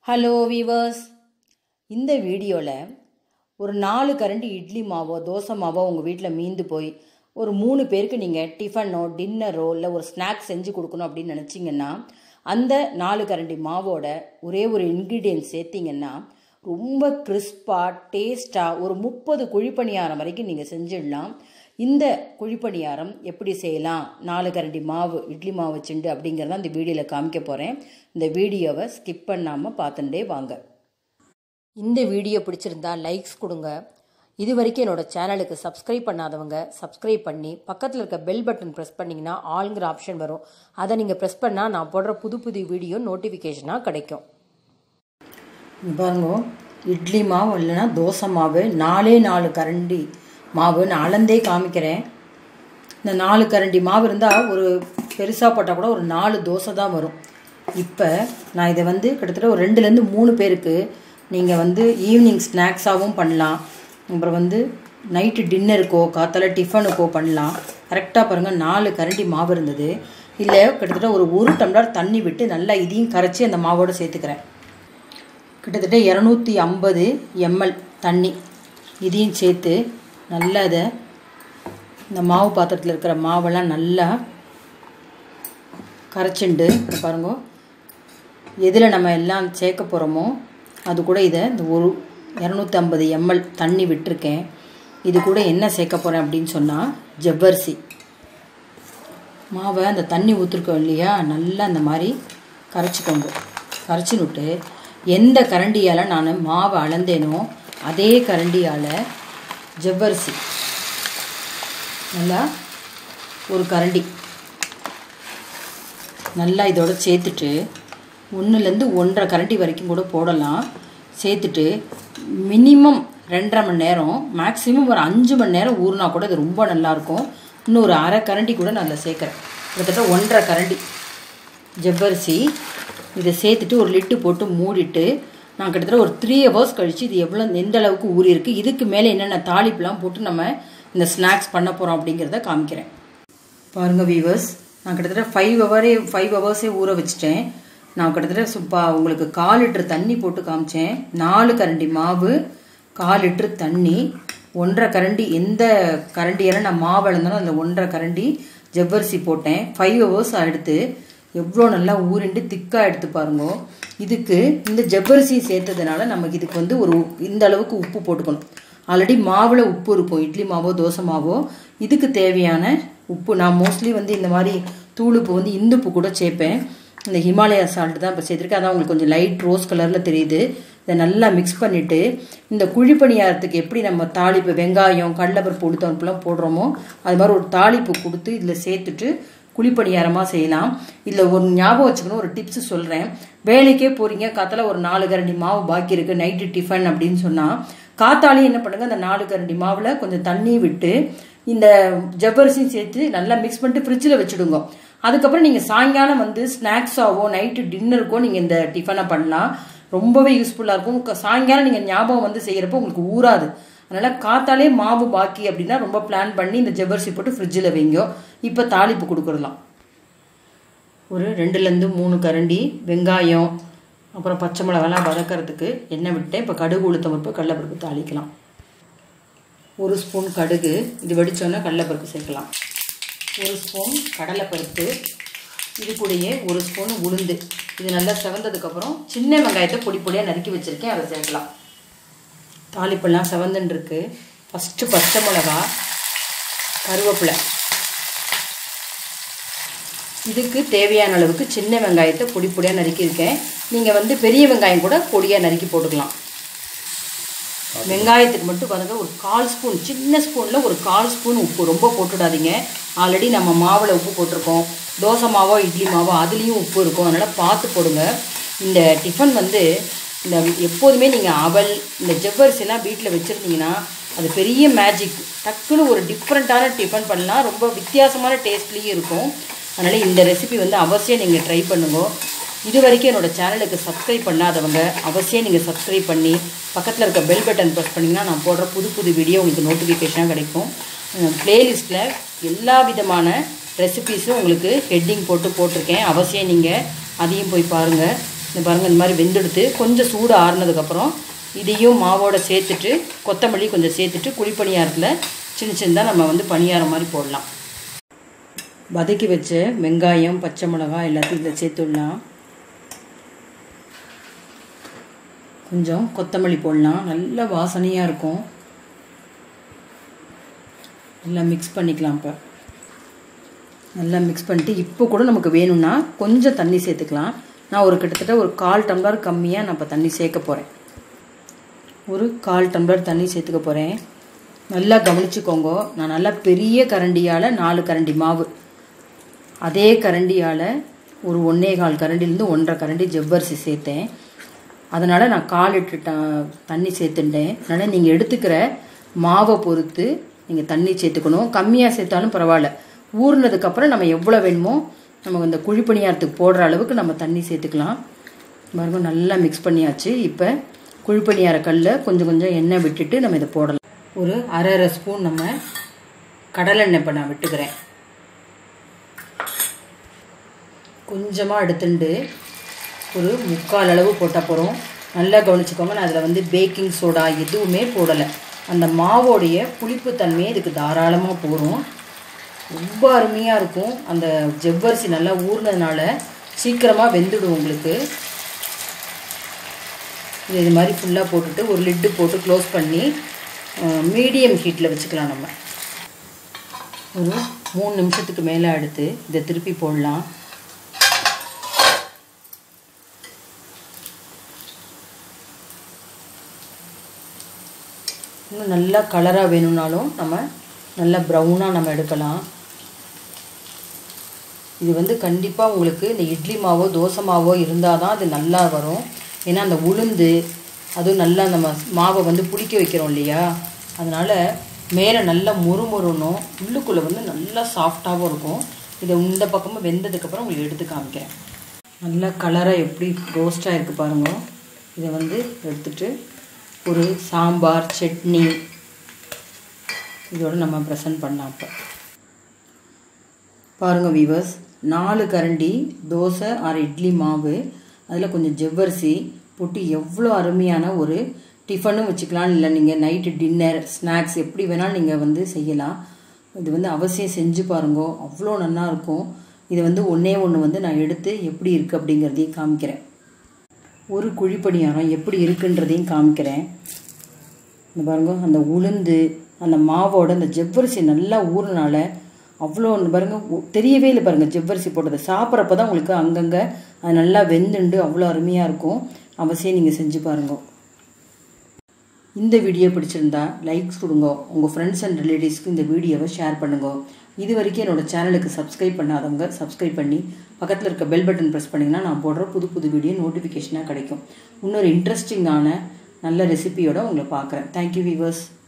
hello viewers இந்த வீடியோவில் ஒரு நாலு கரண்டி இட்லி மாவோ தோசை மாவோ உங்கள் வீட்டில் மீந்து போய் ஒரு மூணு பேருக்கு நீங்கள் டிஃபனோ டின்னரோ இல்லை ஒரு ஸ்நாக்ஸ் செஞ்சு கொடுக்கணும் அப்படின்னு நினச்சிங்கன்னா அந்த நாலு கரண்டி மாவோட ஒரே ஒரு இன்க்ரீடியன்ட் சேர்த்திங்கன்னா ரொம்ப கிறிஸ்பாக டேஸ்ட்டாக ஒரு முப்பது குழிப்பணியாரம் வரைக்கும் நீங்கள் செஞ்சிடலாம் இந்த குழிப்பணியாரம் எப்படி செய்யலாம் நாலு கரண்டி மாவு இட்லி மாவு வச்சுண்டு அப்படிங்கிறத இந்த வீடியோவில் காமிக்க போகிறேன் இந்த வீடியோவை ஸ்கிப் பண்ணாமல் பார்த்துட்டே வாங்க இந்த வீடியோ பிடிச்சிருந்தா லைக்ஸ் கொடுங்க இது வரைக்கும் என்னோட சேனலுக்கு சப்ஸ்கிரைப் பண்ணாதவங்க சப்ஸ்கிரைப் பண்ணி பக்கத்தில் இருக்க பெல் பட்டன் ப்ரெஸ் பண்ணிங்கன்னா ஆளுங்கிற ஆப்ஷன் வரும் அதை நீங்கள் ப்ரெஸ் பண்ணால் நான் போடுற புது புது வீடியோ நோட்டிஃபிகேஷனாக கிடைக்கும் இங்க பாருங்க இட்லி மாவு இல்லைன்னா தோசை மாவு நாலே நாலு கரண்டி மாவு நான் அளந்தே காமிக்கிறேன் இந்த நாலு கரண்டி மாவு இருந்தால் ஒரு பெருசாக போட்டால் கூட ஒரு நாலு தோசை தான் வரும் இப்போ நான் இதை வந்து கிட்டத்தட்ட ஒரு ரெண்டுலேருந்து மூணு பேருக்கு நீங்கள் வந்து ஈவினிங் ஸ்நாக்ஸாகவும் பண்ணலாம் அப்புறம் வந்து நைட்டு டின்னருக்கோ காத்தால டிஃபனுக்கோ பண்ணலாம் கரெக்டாக பாருங்கள் நாலு கரண்டி மாவு இருந்தது இல்லை கிட்டத்தட்ட ஒரு ஒரு டம்ளர் தண்ணி விட்டு நல்லா இதையும் கரைச்சி அந்த மாவோடு சேர்த்துக்கிறேன் கிட்டத்தட்ட இரநூத்தி ஐம்பது எம்எல் தண்ணி இதையும் சேர்த்து நல்லா இதை இந்த மாவு பாத்திரத்தில் இருக்கிற மாவெல்லாம் நல்லா கரைச்சிண்டு இப்போ பாருங்க எதில் நம்ம எல்லாம் சேர்க்க போகிறோமோ அது கூட இதை இந்த ஒரு இரநூத்தி ஐம்பது எம்எல் தண்ணி விட்டுருக்கேன் இது கூட என்ன சேர்க்க போகிறேன் அப்படின்னு சொன்னால் ஜவ்வரிசி மாவை அந்த தண்ணி ஊற்றிருக்கோம் இல்லையா நல்லா அந்த மாதிரி கரைச்சிக்கோங்க கரைச்சினுட்டு எந்த கரண்டியால் நான் மாவை அளந்தேனோ அதே கரண்டியால் ஜவ்வரிசி நல்லா ஒரு கரண்டி நல்லா இதோட சேர்த்துட்டு ஒன்றுலேருந்து ஒன்றரை கரண்டி வரைக்கும் கூட போடலாம் சேர்த்துட்டு மினிமம் ரெண்டரை மணி நேரம் மேக்ஸிமம் ஒரு அஞ்சு மணி நேரம் ஊறினா கூட இது ரொம்ப நல்லாயிருக்கும் இன்னும் ஒரு அரை கரண்டி கூட நான் அதில் சேர்க்குறேன் கிட்டத்தட்ட ஒன்றரை கரண்டி ஜவ்வரிசி இதை சேர்த்துட்டு ஒரு லிட்டு போட்டு மூடிட்டு நான் கிட்டத்தட்ட ஒரு த்ரீ ஹவர்ஸ் கழித்து இது எவ்வளோ எந்த அளவுக்கு ஊறி இருக்குது இதுக்கு மேலே என்னென்ன தாளிப்புலாம் போட்டு நம்ம இந்த ஸ்நாக்ஸ் பண்ண போகிறோம் அப்படிங்கிறத காமிக்கிறேன் பாருங்கள் வீவர்ஸ் நான் கிட்டத்தட்ட ஃபைவ் ஹவரே ஃபைவ் ஹவர்ஸே ஊற வச்சுட்டேன் நான் கிட்டத்தட்ட சுப்பா உங்களுக்கு கால் லிட்டர் தண்ணி போட்டு காமிச்சேன் நாலு கரண்டி மாவு கால் லிட்டர் தண்ணி ஒன்றரை கரண்டி எந்த கரண்டியால் நான் மாவு இழந்தாலும் அதில் ஒன்றரை கரண்டி ஜவ்வரிசி போட்டேன் ஃபைவ் ஹவர்ஸ் எடுத்து எவ்வளோ நல்லா ஊறிண்டு திக்காக எடுத்து பாருங்க இதுக்கு இந்த ஜவ்வரிசி சேர்த்ததுனால நமக்கு இதுக்கு வந்து ஒரு இந்த அளவுக்கு உப்பு போட்டுக்கணும் ஆல்ரெடி மாவில் உப்பு இருக்கும் இட்லி மாவோ தோசை மாவோ இதுக்கு தேவையான உப்பு நான் மோஸ்ட்லி வந்து இந்த மாதிரி தூளுப்பு வந்து இந்துப்பு கூட சேர்ப்பேன் இந்த ஹிமாலயா சால்ட் தான் இப்போ சேர்த்துருக்கேன் அதான் உங்களுக்கு கொஞ்சம் லைட் ரோஸ் கலரில் தெரியுது இதை நல்லா மிக்ஸ் பண்ணிவிட்டு இந்த குழிப்பணியாரத்துக்கு எப்படி நம்ம தாளிப்பு வெங்காயம் கடலப்பருப்பு உளுத்தம்பருப்புலாம் போடுறோமோ அது மாதிரி ஒரு தாளிப்பு கொடுத்து இதில் சேர்த்துட்டு குழிப்பணியாரமாக செய்யலாம் இதில் ஒரு ஞாபகம் வச்சுக்கணும் ஒரு டிப்ஸ் சொல்கிறேன் வேலைக்கே போகிறீங்க காத்தால ஒரு நாலு கரண்டி மாவு பாக்கி இருக்குது நைட்டு டிஃபன் அப்படின்னு சொன்னால் காத்தாலையும் என்ன பண்ணுங்கள் அந்த நாலு கரண்டி மாவில் கொஞ்சம் தண்ணி விட்டு இந்த ஜவ்வரிசியும் சேர்த்து நல்லா மிக்ஸ் பண்ணிட்டு ஃப்ரிட்ஜில் வச்சுடுங்க அதுக்கப்புறம் நீங்கள் சாயங்காலம் வந்து ஸ்நாக்ஸாவோ நைட்டு டின்னருக்கோ நீங்கள் இந்த டிஃபனை பண்ணலாம் ரொம்பவே யூஸ்ஃபுல்லாக இருக்கும் சாயங்காலம் நீங்கள் ஞாபகம் வந்து செய்கிறப்போ உங்களுக்கு ஊறாது அதனால் காத்தாலே மாவு பாக்கி அப்படின்னா ரொம்ப பிளான் பண்ணி இந்த ஜவ்வரிசி போட்டு ஃப்ரிட்ஜில் வைங்க இப்போ தாளிப்பு கொடுக்குறலாம் ஒரு ரெண்டுலேருந்து மூணு கரண்டி வெங்காயம் அப்புறம் பச்சை மிளகாலாம் வதக்கிறதுக்கு எண்ணெய் விட்டேன் இப்போ கடுகு உளுத்தம் பருப்பு கடலைப்பருப்பு தாளிக்கலாம் ஒரு ஸ்பூன் கடுகு இது வெடித்தோன்னே கடலைப்பருப்பு சேர்க்கலாம் ஒரு ஸ்பூன் கடலைப்பருப்பு இது கூடயே ஒரு ஸ்பூன் உளுந்து இது நல்லா செவந்ததுக்கப்புறம் சின்ன வெங்காயத்தை பொடி பொடியாக நறுக்கி வச்சுருக்கேன் அதை சேர்க்கலாம் தாளிப்பெல்லாம் செவந்துன்னு இருக்கு ஃபஸ்ட்டு பச்சை மிளகா கருவேப்பிலை இதுக்கு தேவையான அளவுக்கு சின்ன வெங்காயத்தை பொடி பொடியாக நறுக்கியிருக்கேன் நீங்கள் வந்து பெரிய வெங்காயம் கூட பொடியாக நறுக்கி போட்டுக்கலாம் வெங்காயத்துக்கு மட்டும் பாருங்கள் ஒரு கால் ஸ்பூன் சின்ன ஸ்பூனில் ஒரு கால் ஸ்பூன் உப்பு ரொம்ப போட்டுடாதீங்க ஆல்ரெடி நம்ம மாவில் உப்பு போட்டிருக்கோம் தோசை மாவோ இட்லி மாவோ அதுலேயும் உப்பு இருக்கும் அதனால் பார்த்து போடுங்க இந்த டிஃபன் வந்து இந்த எப்போதுமே நீங்கள் அவல் இந்த ஜவ்வரிசிலாம் வீட்டில் வச்சுருந்தீங்கன்னா அது பெரிய மேஜிக் டக்குன்னு ஒரு டிஃப்ரெண்ட்டான டிஃபன் பண்ணலாம் ரொம்ப வித்தியாசமான டேஸ்ட்லேயும் இருக்கும் அதனால் இந்த ரெசிபி வந்து அவசியம் நீங்கள் ட்ரை பண்ணுங்க இது வரைக்கும் என்னோடய சேனலுக்கு சப்ஸ்கிரைப் பண்ணாதவங்க அவசியம் நீங்கள் சப்ஸ்கிரைப் பண்ணி பக்கத்தில் இருக்க பெல் பட்டன் ப்ரெஸ் பண்ணிங்கன்னா நான் போடுற புது புது வீடியோ உங்களுக்கு நோட்டிஃபிகேஷனாக கிடைக்கும் ப்ளேலிஸ்ட்டில் எல்லா விதமான ரெசிபீஸும் உங்களுக்கு ஹெட்டிங் போட்டு போட்டிருக்கேன் அவசியம் நீங்கள் அதையும் போய் பாருங்கள் இந்த பாருங்கள் இந்த மாதிரி வெந்தெடுத்து கொஞ்சம் சூடு ஆறுனதுக்கப்புறம் இதையும் மாவோட சேர்த்துட்டு கொத்தமல்லி கொஞ்சம் சேர்த்துட்டு குழிப்பணியாரத்தில் சின்ன சின்னதாக நம்ம வந்து பணியாரம் மாதிரி போடலாம் வதக்கி வச்ச வெங்காயம் பச்சை மிளகாய் எல்லாத்தையும் இதில் சேர்த்துடலாம் கொஞ்சம் கொத்தமல்லி போடலாம் நல்ல வாசனையாக இருக்கும் நல்லா மிக்ஸ் பண்ணிக்கலாம் இப்போ நல்லா மிக்ஸ் பண்ணிட்டு இப்போ கூட நமக்கு வேணும்னா கொஞ்சம் தண்ணி சேர்த்துக்கலாம் நான் ஒரு கிட்டத்தட்ட ஒரு கால் டம்ளர் கம்மியாக நான் இப்போ தண்ணி சேர்க்க போகிறேன் ஒரு கால் டம்ளர் தண்ணி சேர்த்துக்க போகிறேன் நல்லா கவனிச்சுக்கோங்க நான் நல்லா பெரிய கரண்டியால் நாலு கரண்டி மாவு அதே கரண்டியால் ஒரு ஒன்றே கால் கரண்டிலேருந்து ஒன்றரை கரண்டி ஜவ்வரிசி சேர்த்தேன் அதனால் நான் கால் லிட்டர் ட தண்ணி சேர்த்துட்டேன் அதனால் நீங்கள் எடுத்துக்கிற மாவை பொறுத்து நீங்கள் தண்ணி சேர்த்துக்கணும் கம்மியாக சேர்த்தாலும் பரவாயில்ல ஊறினதுக்கப்புறம் நம்ம எவ்வளோ வேணுமோ நம்ம இந்த குழிப்பணியாரத்துக்கு போடுற அளவுக்கு நம்ம தண்ணி சேர்த்துக்கலாம் பாருங்க நல்லா மிக்ஸ் பண்ணியாச்சு இப்போ குழிப்பணியார கல்லில் கொஞ்சம் கொஞ்சம் எண்ணெய் விட்டுட்டு நம்ம இதை போடலாம் ஒரு அரை அரை ஸ்பூன் நம்ம கடலெண்ணெய் இப்போ நான் விட்டுக்கிறேன் கொஞ்சமாக எடுத்துட்டு ஒரு முக்கால் அளவு போட்டால் போகிறோம் நல்லா கவனிச்சுக்கோங்க நான் அதில் வந்து பேக்கிங் சோடா எதுவுமே போடலை அந்த மாவோடைய புளிப்புத்தன்மையே இதுக்கு தாராளமாக போகிறோம் ரொம்ப அருமையாக இருக்கும் அந்த ஜவ்வரிசி நல்லா ஊறினதுனால சீக்கிரமாக வெந்துடும் உங்களுக்கு இது இது மாதிரி ஃபுல்லாக போட்டுட்டு ஒரு லிட்டு போட்டு க்ளோஸ் பண்ணி மீடியம் ஹீட்டில் வச்சுக்கலாம் நம்ம ஒரு மூணு நிமிஷத்துக்கு மேலே எடுத்து இதை திருப்பி போடலாம் இன்னும் நல்லா கலராக வேணும்னாலும் நம்ம நல்லா ப்ரௌனாக நம்ம எடுக்கலாம் இது வந்து கண்டிப்பாக உங்களுக்கு இந்த இட்லி மாவோ தோசை மாவோ இருந்தால் தான் அது நல்லா வரும் ஏன்னா அந்த உளுந்து அதுவும் நல்லா நம்ம மாவை வந்து புளிக்க வைக்கிறோம் இல்லையா அதனால் மேலே நல்லா முறுமுறுணும் உள்ளுக்குள்ளே வந்து நல்லா சாஃப்டாகவும் இருக்கும் இதை இந்த பக்கமும் வெந்ததுக்கப்புறம் உங்களுக்கு எடுத்து காமிக்கிறேன் நல்லா கலராக எப்படி ரோஸ்டாக இருக்குது பாருங்க இதை வந்து எடுத்துட்டு ஒரு சாம்பார் சட்னி இதோடு நம்ம ப்ரெசன்ட் பண்ணலாம் இப்போ பாருங்கள் வீவர்ஸ் நாலு கரண்டி தோசை ஆறு இட்லி மாவு அதில் கொஞ்சம் ஜவ்வரிசி போட்டு எவ்வளோ அருமையான ஒரு டிஃபனும் வச்சுக்கலாம் இல்லை நீங்கள் நைட்டு டின்னர் ஸ்நாக்ஸ் எப்படி வேணாலும் நீங்கள் வந்து செய்யலாம் இது வந்து அவசியம் செஞ்சு பாருங்கோ அவ்வளோ நல்லா இருக்கும் இதை வந்து ஒன்றே ஒன்று வந்து நான் எடுத்து எப்படி இருக்குது அப்படிங்கிறதையும் காமிக்கிறேன் ஒரு குழிப்பணியாரம் எப்படி இருக்குன்றதையும் காமிக்கிறேன் இந்த பாருங்க அந்த உளுந்து அந்த மாவோட அந்த ஜவ்வரிசி நல்லா ஊறினால அவ்வளோ பாருங்க தெரியவே இல்லை பாருங்க ஜவ்வரிசி போட்டது சாப்பிட்றப்ப தான் உங்களுக்கு அங்கங்கே அது நல்லா வெந்துண்டு அவ்வளோ அருமையாக இருக்கும் அவசியம் நீங்கள் செஞ்சு பாருங்க இந்த வீடியோ பிடிச்சிருந்தா லைக்ஸ் கொடுங்க உங்கள் ஃப்ரெண்ட்ஸ் அண்ட் ரிலேட்டிவ்ஸ்க்கு இந்த வீடியோவை ஷேர் பண்ணுங்க இது வரைக்கும் என்னோடய சேனலுக்கு சப்ஸ்கிரைப் பண்ணாதவங்க சப்ஸ்கிரைப் பண்ணி பக்கத்தில் இருக்க பெல் பட்டன் ப்ரெஸ் பண்ணிங்கன்னா நான் போடுற புது புது வீடியோ நோட்டிஃபிகேஷனாக கிடைக்கும் இன்னொரு இன்ட்ரெஸ்டிங்கான நல்ல ரெசிபியோட உங்களை பார்க்குறேன் தேங்க்யூ வீவர்ஸ்